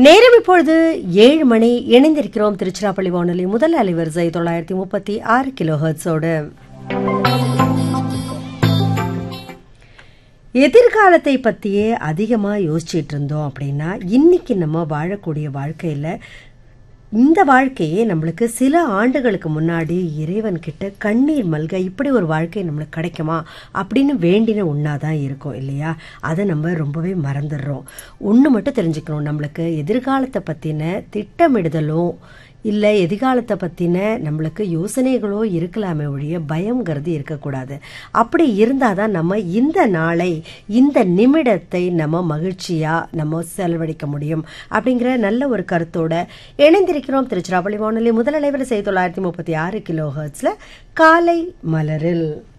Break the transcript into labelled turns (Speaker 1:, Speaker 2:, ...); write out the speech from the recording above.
Speaker 1: நேரம் இப்பொழுது ஏழு மணி இணைந்திருக்கிறோம் திருச்சிராப்பள்ளி வானொலி முதல் அலைவரிசை தொள்ளாயிரத்தி முப்பத்தி ஆறு கிலோ ஹெர்ட்ஸோடு எதிர்காலத்தை பற்றியே அதிகமாக யோசிச்சிட்டு இருந்தோம் அப்படின்னா இன்னைக்கு நம்ம வாழக்கூடிய வாழ்க்கையில் இந்த வாழ்க்கையே நம்மளுக்கு சில ஆண்டுகளுக்கு முன்னாடி இறைவன் கிட்ட கண்ணீர் மல்க இப்படி ஒரு வாழ்க்கை நம்மளுக்கு கிடைக்குமா அப்படின்னு வேண்டின ஒன்றா தான் இருக்கும் இல்லையா அதை நம்ம ரொம்பவே மறந்துடுறோம் ஒன்று மட்டும் தெரிஞ்சுக்கணும் நம்மளுக்கு எதிர்காலத்தை பற்றின திட்டமிடுதலும் இல்லை எதிர்காலத்தை பற்றின நம்மளுக்கு யோசனைகளோ இருக்கலாமே ஒழிய பயங்கிறது இருக்கக்கூடாது அப்படி இருந்தால் தான் நம்ம இந்த நாளை இந்த நிமிடத்தை நம்ம மகிழ்ச்சியாக நம்ம செலவழிக்க முடியும் அப்படிங்கிற நல்ல ஒரு கருத்தோட இணைந்திருக்கிறோம் திருச்சிராப்பள்ளி வானொலி முதல் அலைவரிசை தொள்ளாயிரத்தி முப்பத்தி ஆறு கிலோ ஹர்ட்ஸில் காலை மலரில்